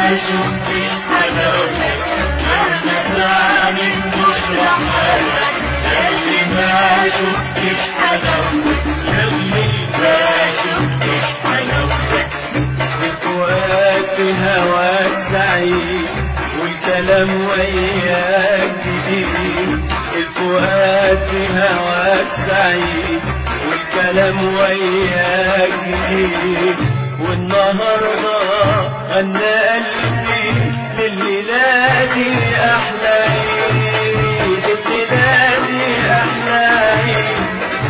شفتش حلاوتك مهما تعمل مش رحالك اللي ما شفتش حلاوتك اللي ما شفتش حلاوتك الفؤاد في هواك سعيد والكلام وياك جديد الفؤاد في هواك سعيد والكلام وياك جديد والنهارده غنى قلبي لليلة دي أحلى عيد الليلة دي أحلى عيد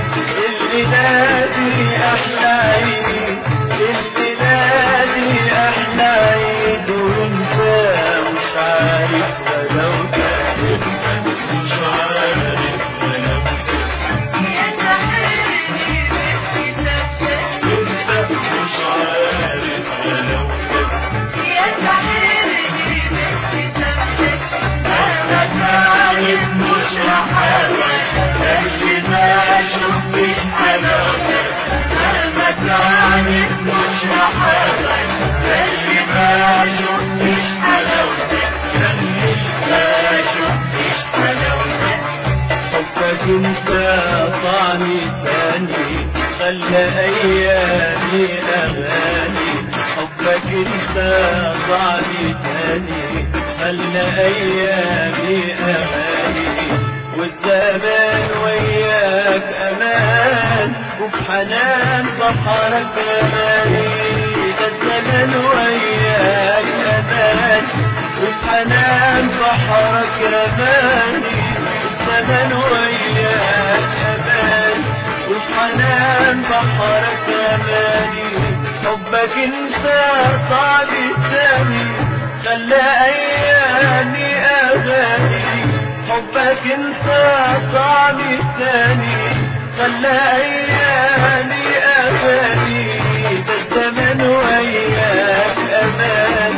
الليلة دي أحلى عيد الليلة دي أحلى عيد وانت مش عارف غلاوتك انت مش عارف غلاوتك يا سحرني بابتسامتك انت مش عارف غلاوتك يا سحرني بابتسامتك مهما تعمل مش رحالك اللي ما شفتش حلاوتك مهما تعمل مش رحالك اللي ما شفتش حلاوتك اللي ما شفتش حلاوتك حبك انت طعمي ثاني خلى ايامي اغاني حبك انت طعمي ثاني خلى ايامي اغاني والزمان وياك امان وبحنان بحرك رماني ده الزمان وياك امان وبحنان بحرك رماني الزمن وياك امان وبحنان بحرك رماني حبك انت طعمي ثاني خلى ايامي اغاني حبك انت طعمي ثاني خلى ايامي اغاني ده الزمن وياك امان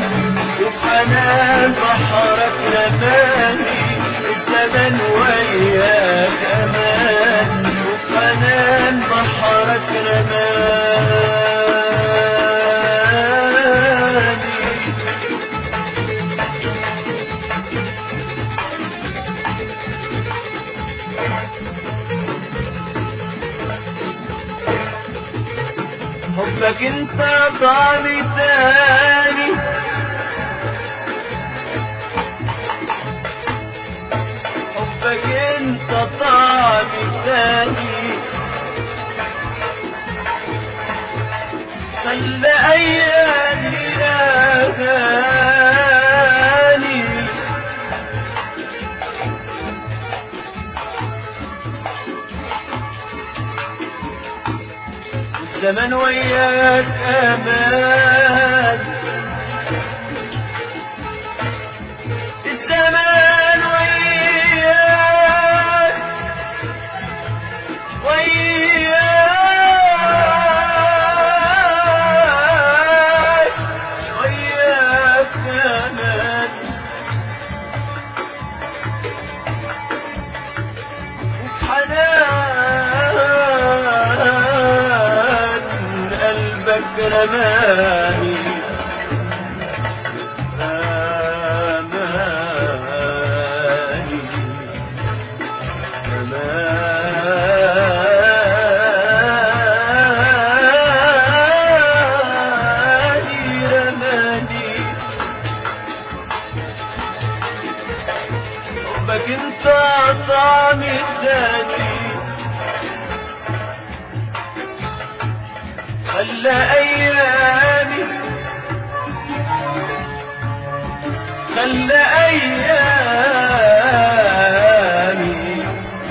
وبحنان بحرك رماني الزمن وياك امان وبحنان بحرك رماني حبك انت طعمي تاني حبك انت طعمي تاني خلى ايامي اغاني الزمن وياك امان الزمان وياك وياك وياك امان وبحنان قلبك رماني رماني رماني رماني حبك انت طعمي الثاني خلى ايامي خلى ايامي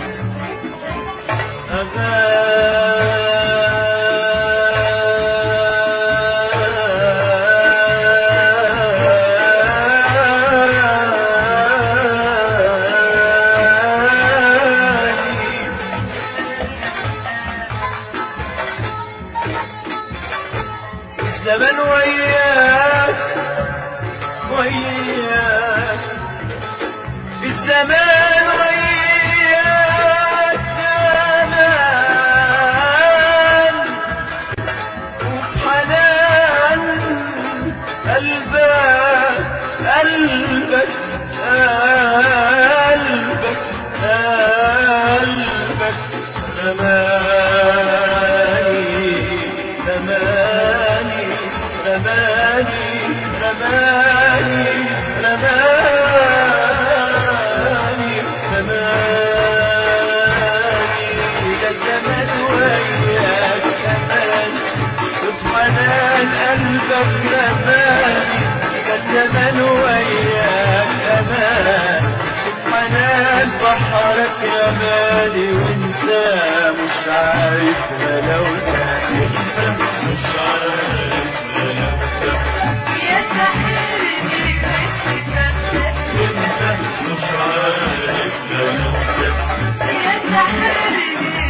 أغاني زمن وياك وياك الزمان وياك زمان وبحنان قلبك قلبك قلبك قلبك رماني رماني رماني رماني رماني رماني ده الزمن وياك كمان سبحان قلبك رماني ده الزمن وياك كمان سبحان بحرك رماني وانت مش عارف لو مش عارف لو يا ساحرني بكتابك مش عارف لو يا ساحرني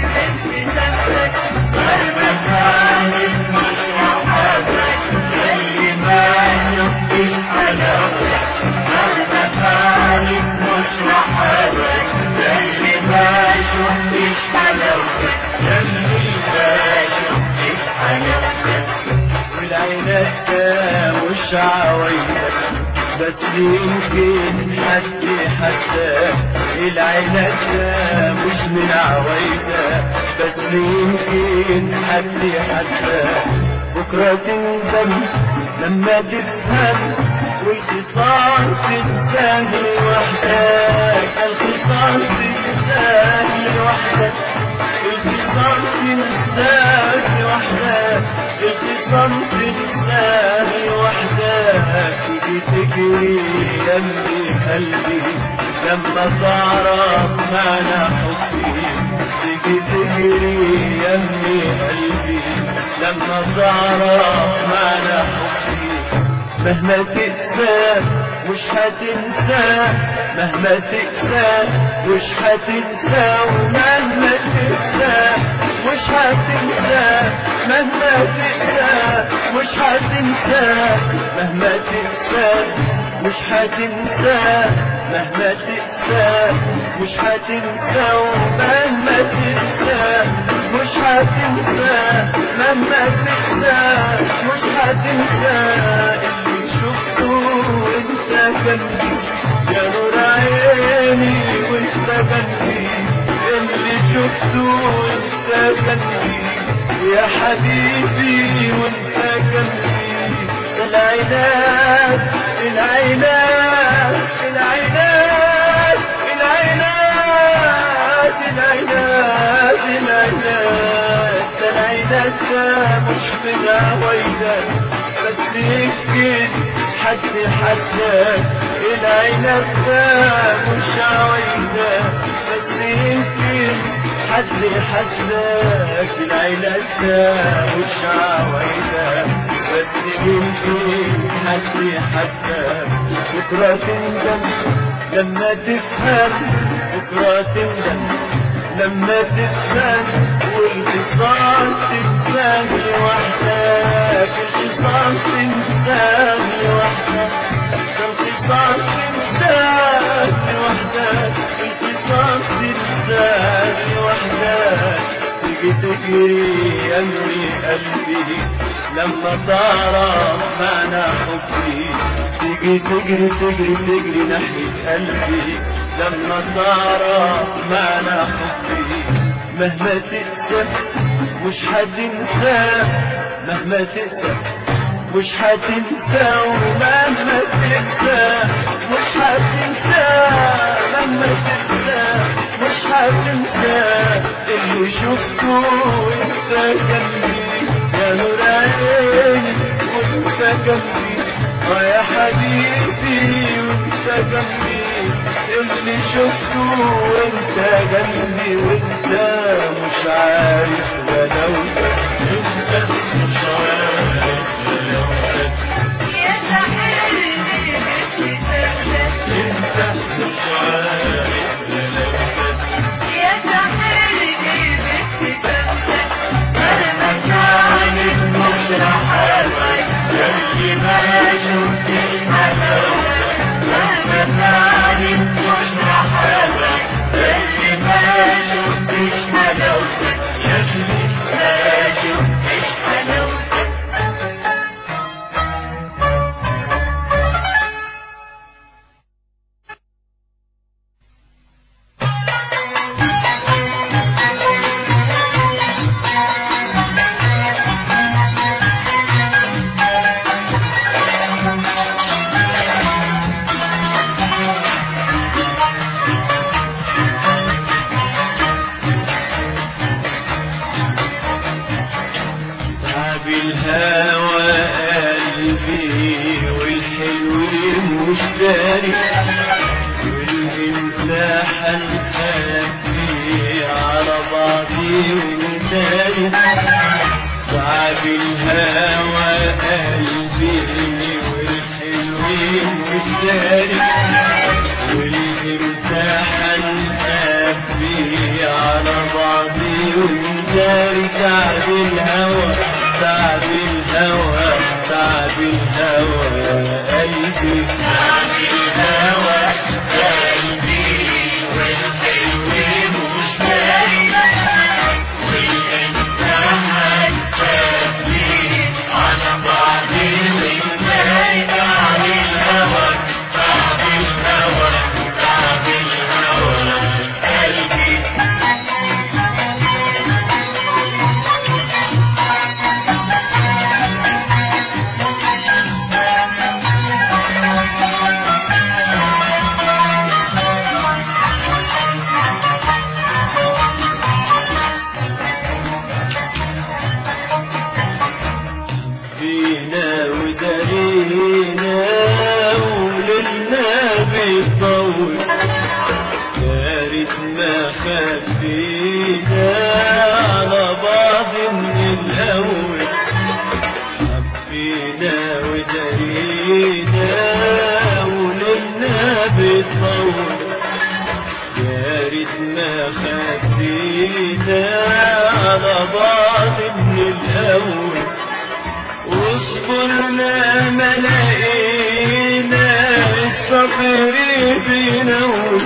بكتابك قلبك عارف مش محبك اللي ما يبقيش حلاوتك قلبك عارف مش محبك اللي ما شفتش حلاوتك اللي ما شفتش حلاوتك والعينات مش عوايدك بس يمكن حد حتى العينات مش من عوايدك بس يمكن حد حتى بكرة تندم لما تفهم والخصام تنتهي لوحدك الخصام تنتهي لوحدك الخصام تنساك لوحدك الخصام تنساك لوحدك تيجي تجري جنبي قلبي لما تعرف معنى حبي تيجي تجري يمي قلبي لما تعرف معنى حبي مهما تقسى مش هتنسى مهما تقسى مش هتنسى ومهما تقسى مش هتنسى مهما تقسى مش هتنسى مهما تقسى مش هتنسى مهما تقسى مش هتنسى ومهما تقسى مش هتنسى مهما تقسى مش هتنسى اللي شفته وانت جنبي يا نور عيني وانت جنبي اللي شفته وانت جنبي يا حبيبي وانت جنبي العينات العينات العينات العينات العينات العينات العينات مش من عويدك بس يمكن حد حدك العينات مش عويدك بس يمكن حد حدك العينات مش عويدك بس يمكن حد حدك بكرة تندم لما تفهم بكرة تندم لما تفهم والخصام تنساه لوحدك الخصام تنساه لوحدك الخصام تنساه لوحدك الخصام تنساه لوحدك تيجي تجري يمري قلبي لما تعرف معنى حبي تيجي تجري تجري تجري ناحية قلبي لما تعرف معنى حبي مهما تقسى مش هتنسى مهما تقسى مش هتنسى ومهما تقسى مش هتنسى مهما تقسى مش هتنسى اللي شفته وانت جنبي يا نور عيني وانت جنبي اه يا حبيبي وانت جنبي اللي شفته وانت جنبي وانت مش عارف غلاوتك انت مش عارف غلاوتك يا ساحرني بكتابك انت مش عارف غلاوتك يا ساحرني بكتابك قلبك عارف مش رحالك اللي ما شفتش حلاوتك قلبك عارف مش رحالك اللي ما شفتش حلاوتك يا اللي تعب الهوى قلبي والحلو مشتري والامساح الخفي على بعضي وانتاري تعب الهوى قلبي والحلو مشتري والامتحان أبي على بعضي وانتاري تعب الهوى تعب الهوى تعب الهوى قلبي تعب الهوى قلبي والحلو مشتري والامتحان قلبي على بعضي وانتهي تعب الهوى تعب الهوى تعب الهوى قلبي فينا ودرينا وللنا بيطول يا ريت ما خفينا على بعض من الاول حبينا ودرينا وللنا بيطول يا ريت ما خفينا على بعض من الاول واصبرنا ما لقينا الصبر بينور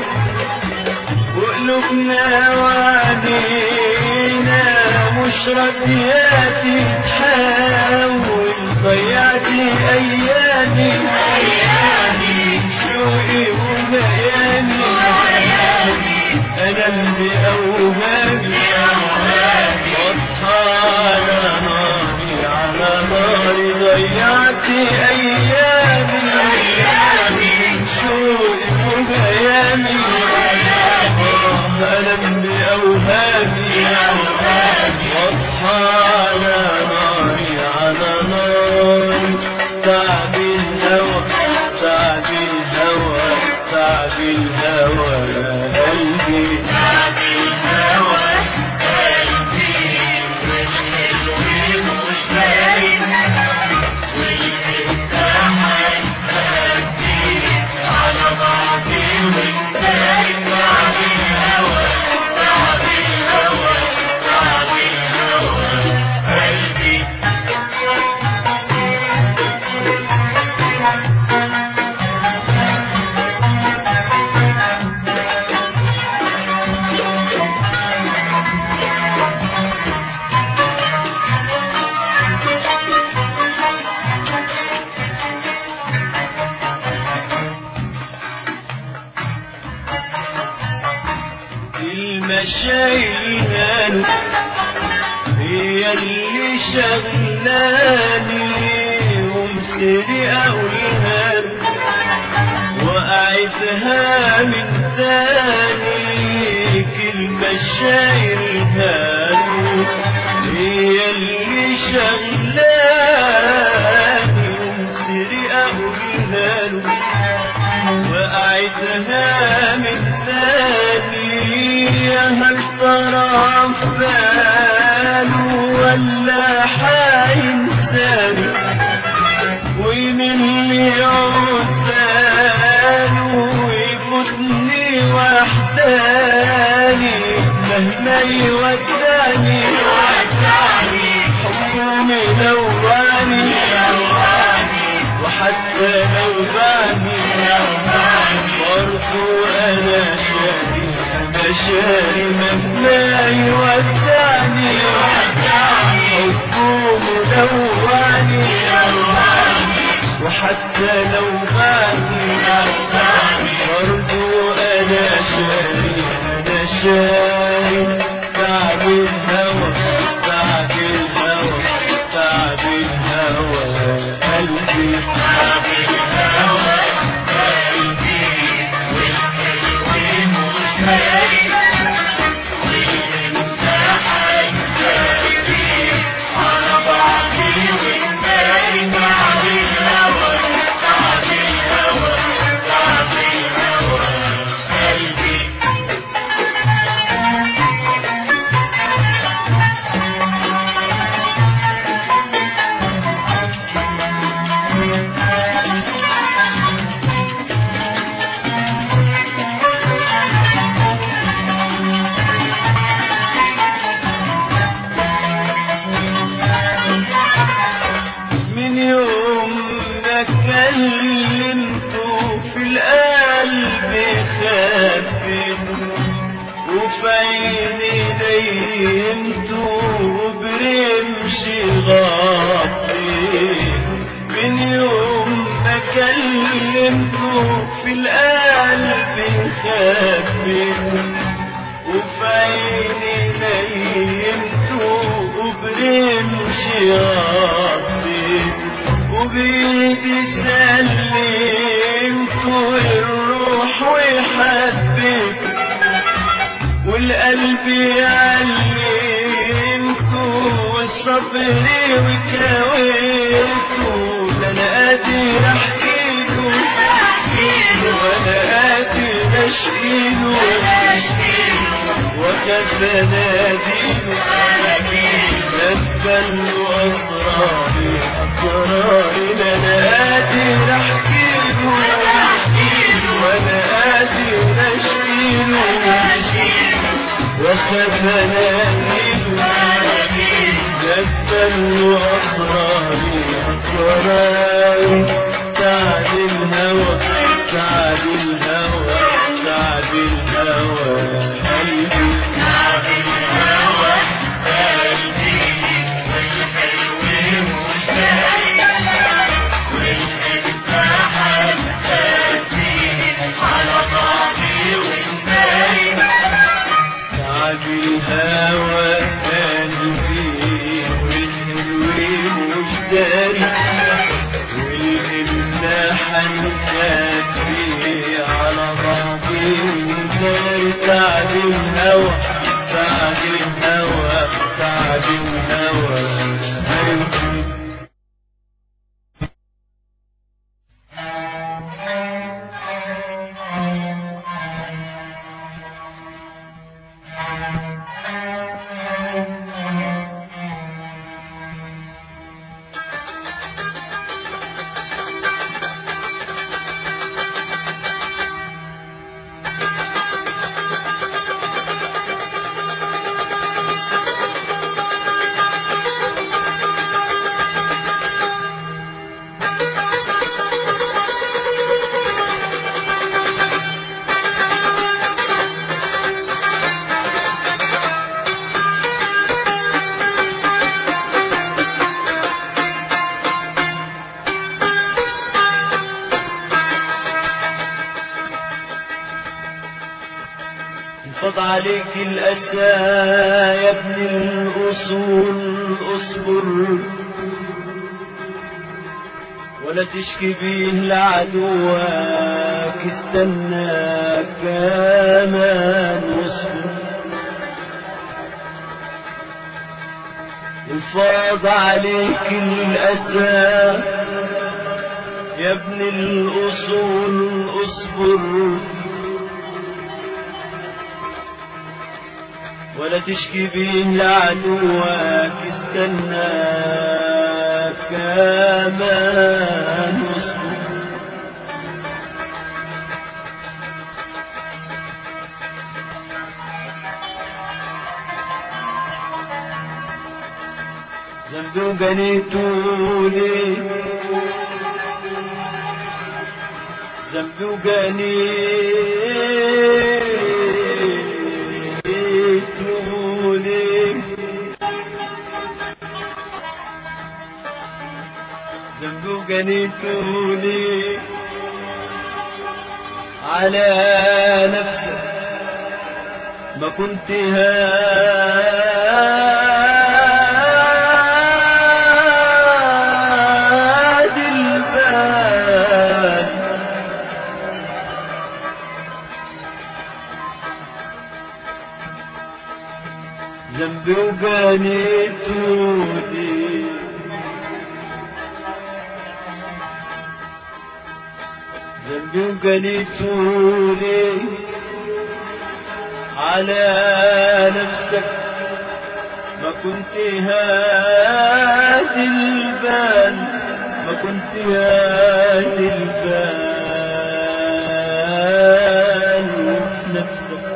وقلوبنا وعدينا مش راضية تتحول ضيعتي أيامي أيامي شوقي وبياني أنا اللي أوهامي واصحى على ناري على ناري ضيعت أيامي أيامي شوقي وبيامي ألم بأوهامي واصحى على ناري على ناري تعب الهوى تعب الهوى تعب الهوى قلبي تعب الهوى قلبي والحلو مشتري والامتحان قلبي على بعضي وانتهي تعب الهوى تعب الهوى تعب الهوى قلبي المشايل هي اللي شغلاني ومسري أقولها وأعدها من ثاني كلمة شايلها هي اللي شغلاني ومسري أقولها وأعدها من ثاني هل ترى فاله ولا حينساني ومن اللي عدانه ويفوتني وحداني مهما يوداني حكمي لواني وحتى لو باني برضو انا شاري انا شاري مهما يوداني حكمه لواني وحتى لو باني برضو انا شاري انا شاري تعب الهوى تعب الهوى تعب الهوى قلبي تعب الهوى قلبي والحلو مشتري والامتحان قلبي على بعضي من يوم ما كلمته في القلب خفيته وفي عيني نيمته وبرمشي غطيته من يوم ما كلمته في القلب خفيته وفي عيني نيمته وبرمشي غطيته وبيدي سلمته الروح وحبيته والقلب علمته والصبر وكويته لا انا قادر احكيله ولا قادر اشكيله وكيف اناديله نسبل اسراري اسراري لا انا قادر احكيله ولا قادر اشكيله وخفنانيل جبل أسراري أسراري سعد الهوى سعد الهوى سعد الهوى قلبي سعد الهوى قلبي والحلو مش داري والإملاح هنكفي على بعضي ونداري سعد الهوى سعد الهوى سعد الهوى قلبي انفض عليك الأسى يا ابن الأصول اصبر ولا تشكي بيه لعدوك استنى كمان واصبر انفاض عليك الأسى يا ابن الأصول اصبر ولا تشكي بيه لعدوك استنى كمان واصبر ذنبي وجنيته ليه ذنبي وجنيته ليه ذنبي وجنيته ليه على نفسك ما كنت هادي البال ذنبي وجانيته دي ذنبي وجانيته ليه على نفسك ما كنت هادي البال ما كنت هادي البال نفسك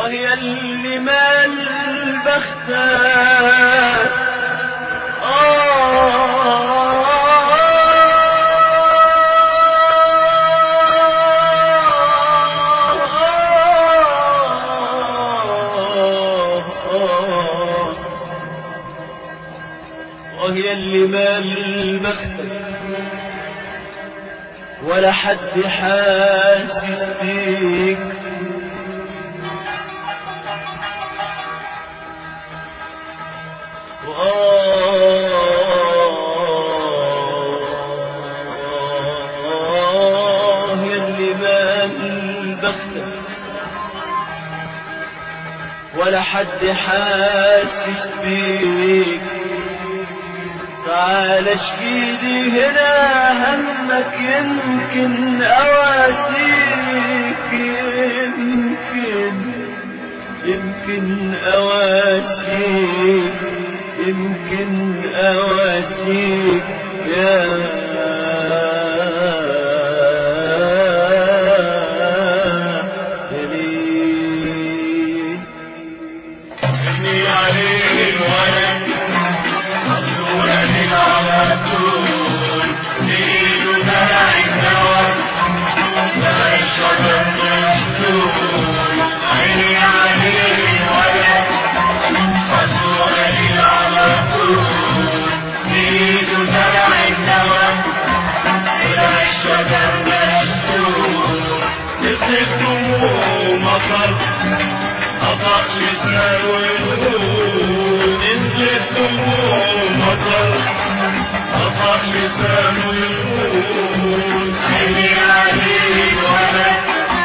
وهي اللي مال بختك وهي اللي مال بختك ولا حد حاسس بيك آه يا اللي مال بختك ولا حد حاسس بيك تعال اشكيلي هنا همك يمكن اواسيك يمكن يمكن اواسيك يمكن اواسيك يا دليل ابني عليه الولد مقصورا على طول نريد زرع النوى زرع الشجر مشتول عيني عليه الولد مقصورا على طول نريد زرع النوى زرع الشجر مشتول نصرف دموع مطر أطأ لسان ويقول نزلت دموع مطر أطأ لسان ويقول عيني عليه الولد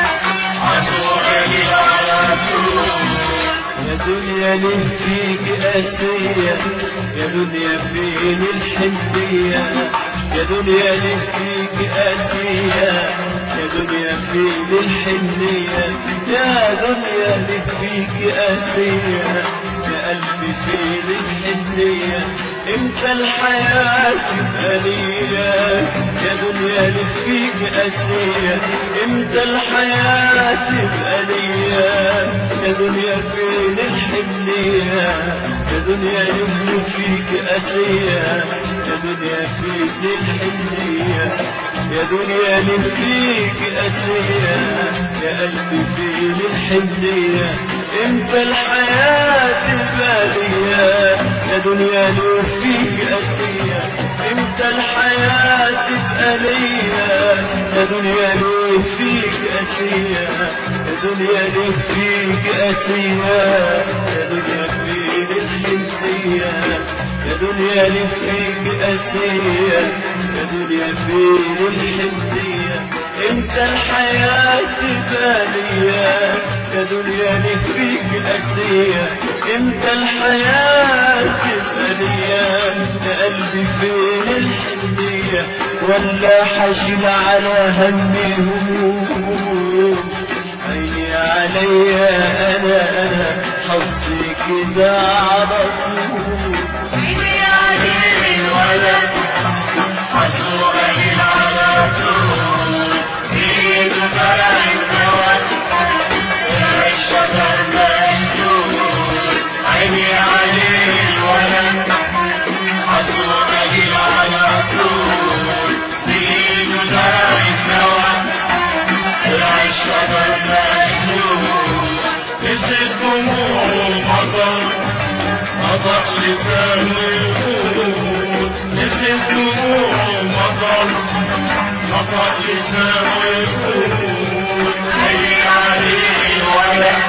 عطوة على طول يا دنيا ليه فيك قاسية يا دنيا فين الحنية يا دنيا ليه فيك قاسية يا دنيا فين الحنية يا دنيا ليه فيك قاسية يا قلبي فين الحنية امتى الحياة تبقى ليا يا دنيا ليه فيك قاسية امتى الحياة تبقى ليا يا دنيا فين الحنية يا دنيا يملك فيك أسية يا دنيا فين الحنية يا دنيا ليه فيك أسية يا قلبي فين الحنية امتى الحياة تبقى ليا يا دنيا ليه فيك أسية امتى الحياة تبقى ليا يا دنيا ليه فيك أسية يا دنيا ليه فيك أسية يا دنيا فين الحنية يا دنيا ليه فيك أسية يا دنيا فين الحنية امتى الحياة تبقى ليا يا دنيا ليه فيك أسية امتى الحياة تبقى ليا يا قلبي فين الحنية ولا حشيل على همي هموم عيني عليا انا انا حظي كده على طول عيني عليه الولد عطوة على طول نريد زرع النوى زرع الشجر مشتول عيني عليه الولد عطوة على طول نريد زرع النوى زرع الشجر مشتول نزل دموع مطر مطر لسان ويقول نزل دموع مطر مطر لسان ويقول خلي عليه الولد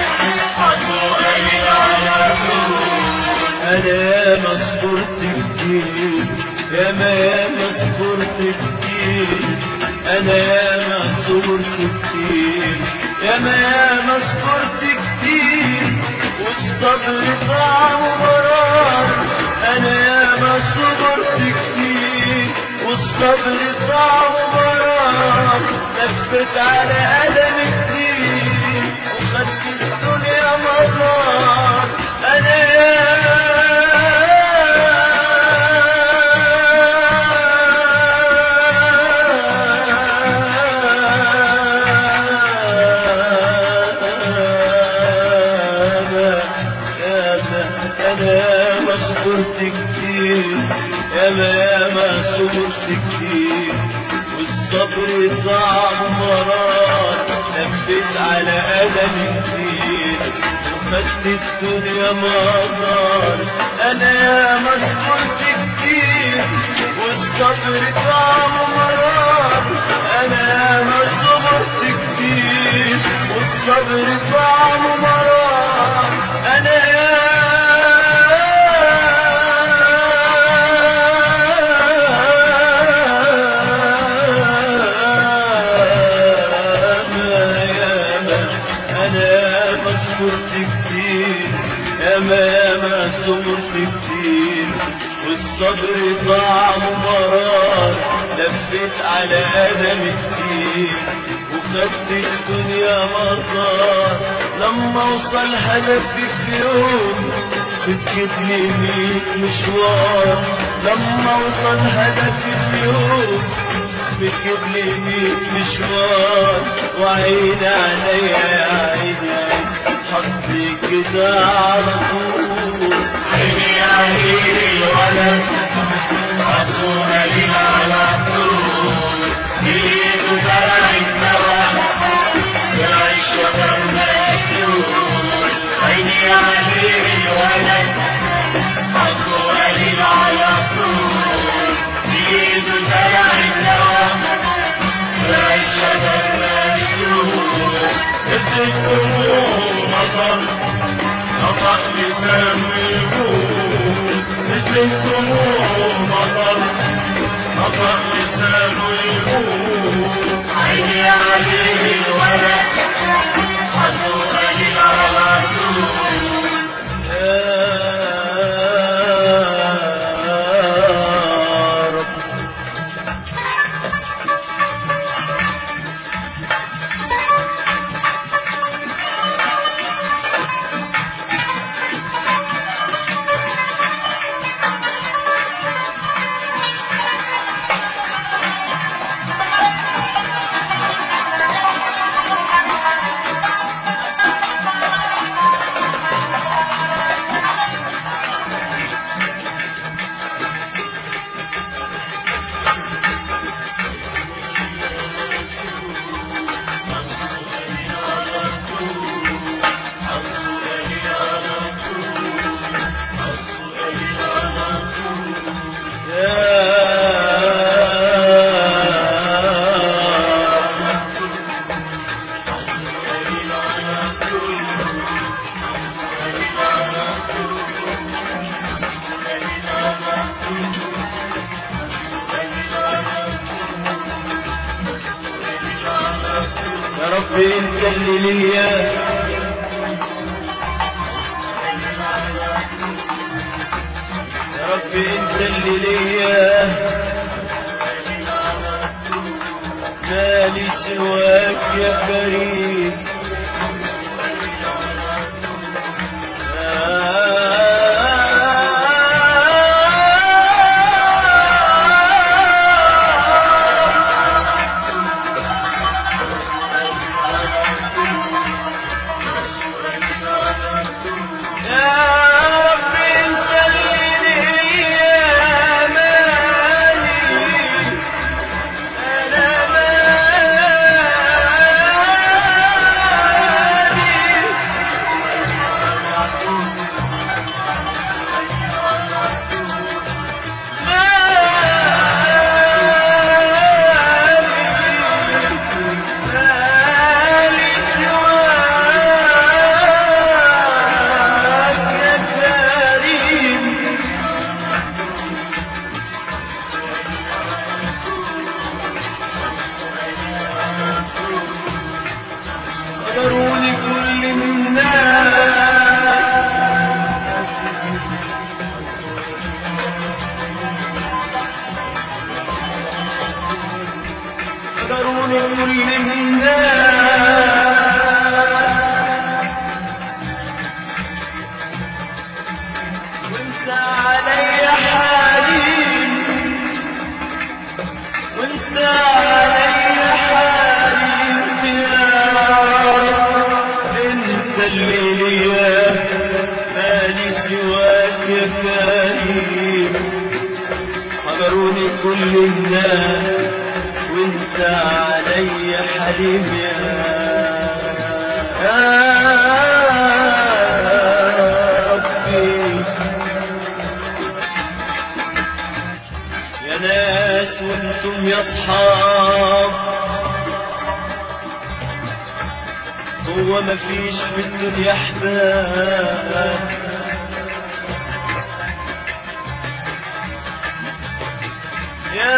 حصوا على طول انا يا ما صبرت كتير يا ما يا ما صبرت كتير انا يا ما صبرت كتير يا ما يا ما صبرت كتير والصبر طعم مرار انا يا ما صبرت كتير والصبر طعم مرار لفت على ألم كتير وخدت الدنيا مطار انا طعم مرار لفيت على ألم كتير وخدت الدنيا مطار أنا يا مسكرت كتير والصبر طعم مرار أنا يا مسكرت كتير والصبر طعم مرار أنا يا أنا مصبرت كتير ياما ياما صبرت كتير والصبر طعم مرار لفيت على ألم كتير وخدت الدنيا مطار لما اوصل هدفي في يوم بتجيب لي ميت مشوار لما اوصل هدفي في يوم بتجيب لي ميت مشوار وعين عليا يا عيني حطي كده على طول عيني عيني الولد عطونا لي على طول جيد زرع النوى زرع الشجر مسلول عيني عيني الولد عطونا لي على طول جيد زرع النوى زرع الشجر مسلول الدموع مطر نطق لسان اليمون مثل الدموع مطر نطق لسان اليمون عيني عليه الولد عطونا لي على طول يا رب يا رب انت اللي ليا يا رب انت اللي ليا مالي سواك يا كريم يا رب انت اللي ليا مالي انا مالي قدروني كل الناس قدروني كل الناس وانت علي حالي وانت علي حالي يا رب انت اللي ليا مالي سواك يا كريم حضروني كل الناس وانت علي حليم يا يا ربي يا ناس وانتم يا اصحاب هو مفيش في الدنيا احباب